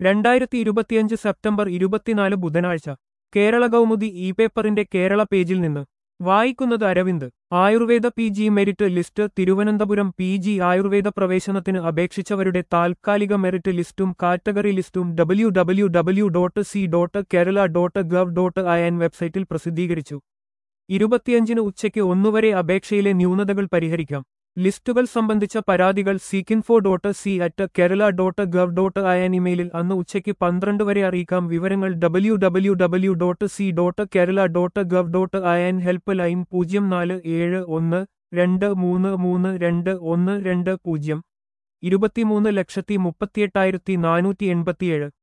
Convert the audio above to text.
രണ്ടായിരത്തി ഇരുപത്തിയഞ്ച് സെപ്റ്റംബർ ഇരുപത്തിനാല് ബുധനാഴ്ച കേരള കൗമുദി ഇ പേപ്പറിന്റെ കേരള പേജിൽ നിന്ന് വായിക്കുന്നത് Aravind Ayurveda P G merit list Thiruvananthapuram P G Ayurveda പ്രവേശനത്തിന് അപേക്ഷിച്ചവരുടെ താൽക്കാലിക മെറിറ്റ് ലിസ്റ്റും കാറ്റഗറി ലിസ്റ്റും W W W dot C dot Kerala dot gov dot I N വെബ്സൈറ്റിൽ പ്രസിദ്ധീകരിച്ചു ഇരുപത്തിയഞ്ചിന് ഉച്ചയ്ക്ക് ഒന്നുവരെ അപേക്ഷയിലെ ന്യൂനതകൾ പരിഹരിക്കാം ലിസ്റ്റുകൾ സംബന്ധിച്ച പരാതികൾ ceekinfo dot C at Kerala dot gov dot I N ഇമെയിലിൽ അന്ന് ഉച്ചയ്ക്ക് പന്ത്രണ്ട് വരെ അറിയിക്കാം വിവരങ്ങൾ W W W dot C dot Kerala dot gov dot I N help line പൂജ്യം നാല് ഏഴ് ഒന്ന് രണ്ട് മൂന്ന് മൂന്ന് രണ്ട് ഒന്ന് രണ്ട് പൂജ്യം ഇരുപത്തിമൂന്ന് ലക്ഷത്തി മുപ്പത്തിയെട്ടായിരത്തി നാനൂറ്റി എൺപത്തിയേഴ്